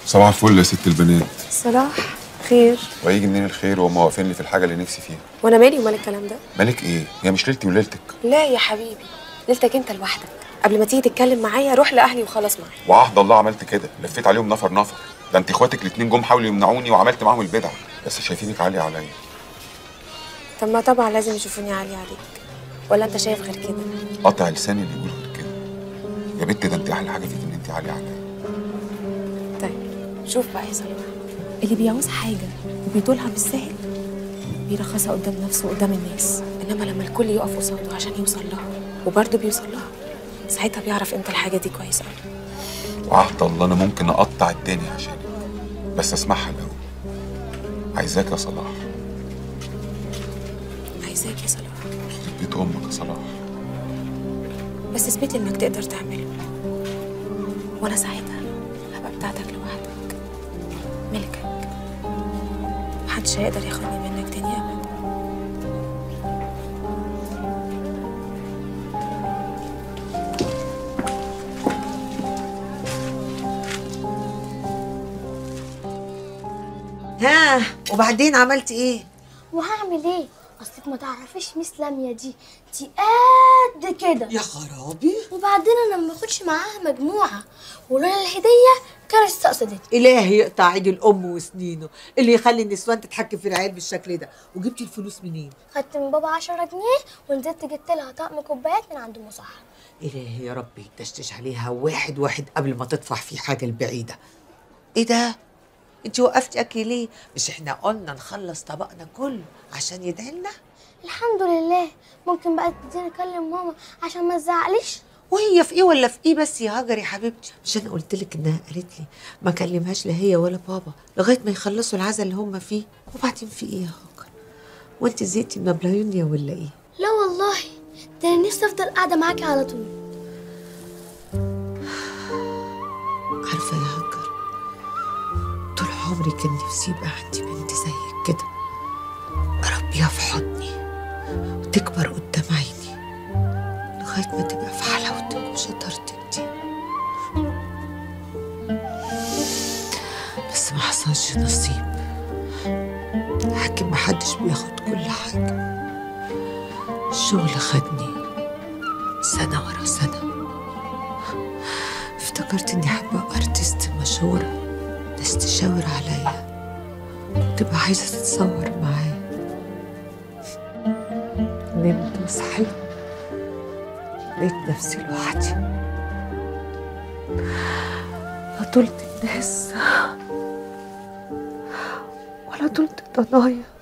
صباح الفل يا ست البنات صلاح خير وهيجي منين الخير وهم واقفين لي في الحاجه اللي نفسي فيها وانا مالي ومال الكلام ده مالك ايه هي مش ليلتي وليلتك لا يا حبيبي ليلتك انت لوحدك قبل ما تيجي تتكلم معايا روح لاهلي وخلاص معايا وعهد الله عملت كده لفيت عليهم نفر نفر ده انت اخواتك الاتنين جم حاولوا يمنعوني وعملت معاهم البدع بس شايفينك عالية عليا طب ما طبعا لازم يشوفوني عالية عليك ولا انت شايف غير كده قطع لساني اللي يقول غير كده يا بنت ده انت احلى حاجه فيك ان انت عالية عليا طيب شوف بقى يا صلاح اللي بيعوز حاجة وبيطولها بالسهل بيرخصها قدام نفسه وقدام الناس انما لما الكل يقف قصاده عشان يوصل لها وبرضه بيوصل لها ساعتها بيعرف امتى الحاجة دي كويسة قوي وعهد الله انا ممكن اقطع الدنيا عشانك بس اسمعها الاول عايزاك يا صلاح عايزاك يا صلاح يخرب بيت امك يا صلاح بس اثبت انك تقدر تعمله وانا ساعتها هبقى بتاعتك لوحدك ملكك محدش هيقدر ياخدني منك تاني ابدا ها وبعدين عملت ايه وهعمل ايه اصلك ما تعرفيش ميس لاميا دي دي قد كده يا خرابي وبعدين انا ما باخدش معاها مجموعه ولولا الهديه كانت استقصدتني الهي يقطع عيد الام وسنينه اللي يخلي النسوان تتحكم في العيال بالشكل ده وجبتي الفلوس منين خدت من بابا 10 جنيه ونزلت جبت لها طقم كوبايات من عند مصحف الهي يا رب يتشتش عليها واحد واحد قبل ما تدفع فيه حاجه البعيده ايه ده انت وقفتي اكل ليه مش احنا قلنا نخلص طبقنا كله عشان يدعي لنا الحمد لله ممكن بقى تديني اكلم ماما عشان ما تزعقليش وهي في ايه ولا في ايه بس يا هاجر يا حبيبتي مش انا قلت لك انها قالت لي ما كلمهاش لا هي ولا بابا لغايه ما يخلصوا العزا اللي هم فيه وبعدين في ايه يا هاجر وانت زهقتي من ابلايونيا ولا ايه لا والله ده انا نفسي افضل قاعده معاكي على طول عارفه يا هاجر طول عمري كان نفسي يبقى عندي بنت زيك كده اربيها في حضني وتكبر قدام عيني لغايه ما تبقى في حلاوتك وشطارتك دي بس ما حصلش نصيب حكي ما حدش بياخد كل حاجه الشغل خدني سنه ورا سنه افتكرت اني هبقى ارتست مشهوره ناس تشاور عليا وتبقى عايزه تتصور معايا نمت وصحيت لقيت نفسي لوحدي لا طولت الناس ولا طولت ضنايا